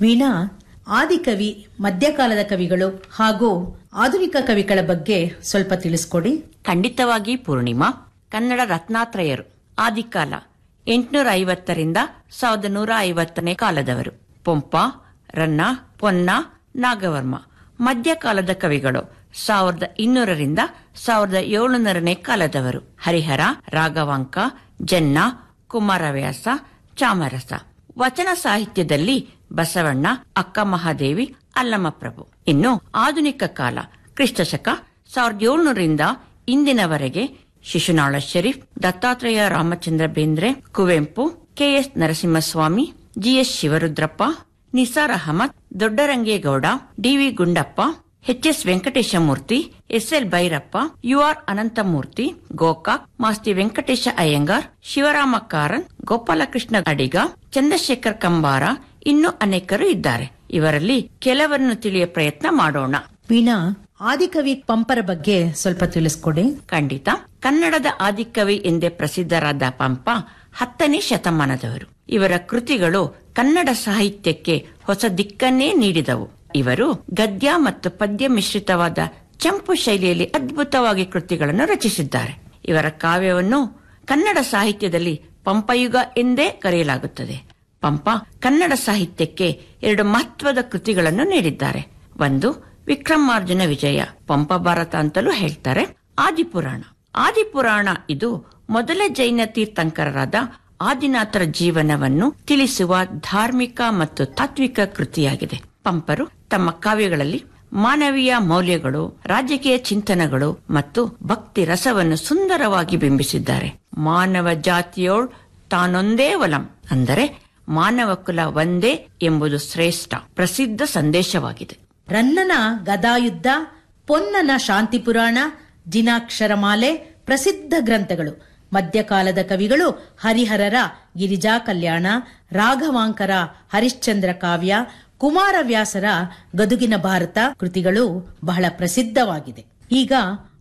ವೀಣಾ ಆದಿಕವಿ ಮಧ್ಯಕಾಲದ ಕವಿಗಳು ಹಾಗೂ ಆಧುನಿಕ ಕವಿಗಳ ಬಗ್ಗೆ ಸ್ವಲ್ಪ ತಿಳಿಸ್ಕೊಡಿ ಖಂಡಿತವಾಗಿ ಪೂರ್ಣಿಮಾ ಕನ್ನಡ ರತ್ನಾತ್ರಯರು ಆದಿಕಾಲ ಎಂಟುನೂರ ಐವತ್ತರಿಂದ ಸಾವಿರದ ನೂರ ಐವತ್ತನೇ ಕಾಲದವರು ಪೊಂಪ ರನ್ನ ಪೊನ್ನ ನಾಗವರ್ಮ ಮಧ್ಯಕಾಲದ ಕವಿಗಳು ಸಾವಿರದ ಇನ್ನೂರರಿಂದ ಸಾವಿರದ ಏಳುನೂರನೇ ಕಾಲದವರು ಹರಿಹರ ರಾಘವಾಂಕ ಜನ್ನ ಕುಮಾರವ್ಯಾಸ ಚಾಮರಸ ವಚನ ಸಾಹಿತ್ಯದಲ್ಲಿ ಬಸವಣ್ಣ ಅಕ್ಕ ಮಹಾದೇವಿ ಅಲ್ಲಮಪ್ರಭು ಇನ್ನು ಆಧುನಿಕ ಕಾಲ ಕ್ರಿಸ್ತಶಕ ಸಾವಿರದ ಏಳ್ನೂರಿಂದ ಇಂದಿನವರೆಗೆ Shishunala Sharif Dattatreya Ramachandra Bendre Kuvempu K S Narasimhaswamy G S Shivarudrappa Nisar Ahmed Doddarangegowda D V Gundappa H S Venkateshamurthy S L Bhyrappa U R Ananthamurthy Gokak Masti Venkatesha Iyengar Shivarama Karanth Gopalakrishna Adiga Chandrashekhar Kambara ಇನ್ನೂ ಅನೇಕರು ಇದ್ದಾರೆ ಇವರಲ್ಲಿ ಕೆಲವರನ್ನು ತಿಳಿಯ ಪ್ರಯತ್ನ ಮಾಡೋಣ ವೀಣಾ ಆದಿಕವಿ ಪಂಪರ ಬಗ್ಗೆ ಸ್ವಲ್ಪ ತಿಳಿಸ್ಕೊಡಿ ಖಂಡಿತ ಕನ್ನಡದ ಆದಿಕವಿ ಎಂದೇ ಪ್ರಸಿದ್ಧರಾದ ಪಂಪ ಹತ್ತನೇ ಶತಮಾನದವರು ಇವರ ಕೃತಿಗಳು ಕನ್ನಡ ಸಾಹಿತ್ಯಕ್ಕೆ ಹೊಸ ದಿಕ್ಕನ್ನೇ ನೀಡಿದವು ಇವರು ಗದ್ಯ ಮತ್ತು ಪದ್ಯ ಮಿಶ್ರಿತವಾದ ಚಂಪು ಶೈಲಿಯಲ್ಲಿ ಅದ್ಭುತವಾಗಿ ಕೃತಿಗಳನ್ನು ರಚಿಸಿದ್ದಾರೆ ಇವರ ಕಾವ್ಯವನ್ನು ಕನ್ನಡ ಸಾಹಿತ್ಯದಲ್ಲಿ ಪಂಪಯುಗ ಎಂದೇ ಕರೆಯಲಾಗುತ್ತದೆ ಪಂಪ ಕನ್ನಡ ಸಾಹಿತ್ಯಕ್ಕೆ ಎರಡು ಮಹತ್ವದ ಕೃತಿಗಳನ್ನು ನೀಡಿದ್ದಾರೆ ಒಂದು ವಿಕ್ರಮಾರ್ಜುನ ವಿಜಯ ಪಂಪ ಭಾರತ ಅಂತಲೂ ಹೇಳ್ತಾರೆ ಆದಿಪುರಾಣ ಆದಿಪುರಾಣ ಇದು ಮೊದಲ ಜೈನ ತೀರ್ಥಂಕರರಾದ ಆದಿನಾಥರ ಜೀವನವನ್ನು ತಿಳಿಸುವ ಧಾರ್ಮಿಕ ಮತ್ತು ತಾತ್ವಿಕ ಕೃತಿಯಾಗಿದೆ ಪಂಪರು ತಮ್ಮ ಕಾವ್ಯಗಳಲ್ಲಿ ಮಾನವೀಯ ಮೌಲ್ಯಗಳು ರಾಜಕೀಯ ಚಿಂತನೆಗಳು ಮತ್ತು ಭಕ್ತಿ ರಸವನ್ನು ಸುಂದರವಾಗಿ ಬಿಂಬಿಸಿದ್ದಾರೆ ಮಾನವ ಜಾತಿಯೋಳ್ ತಾನೊಂದೇ ಒಲಂ ಅಂದರೆ ಮಾನವ ಕುಲ ಒಂದೇ ಎಂಬುದು ಶ್ರೇಷ್ಠ ಪ್ರಸಿದ್ಧ ಸಂದೇಶವಾಗಿದೆ ರನ್ನನ ಗದಾಯುದ್ಧ ಪೊನ್ನನ ಶಾಂತಿ ಪುರಾಣ ಜಿನಾಕ್ಷರಮಾಲೆ ಪ್ರಸಿದ್ಧ ಗ್ರಂಥಗಳು ಮಧ್ಯಕಾಲದ ಕವಿಗಳು ಹರಿಹರರ ಗಿರಿಜಾ ಕಲ್ಯಾಣ ರಾಘವಾಂಕರ ಹರಿಶ್ಚಂದ್ರ ಕಾವ್ಯ ಕುಮಾರವ್ಯಾಸರ ಗದುಗಿನ ಭಾರತ ಕೃತಿಗಳು ಬಹಳ ಪ್ರಸಿದ್ಧವಾಗಿದೆ ಈಗ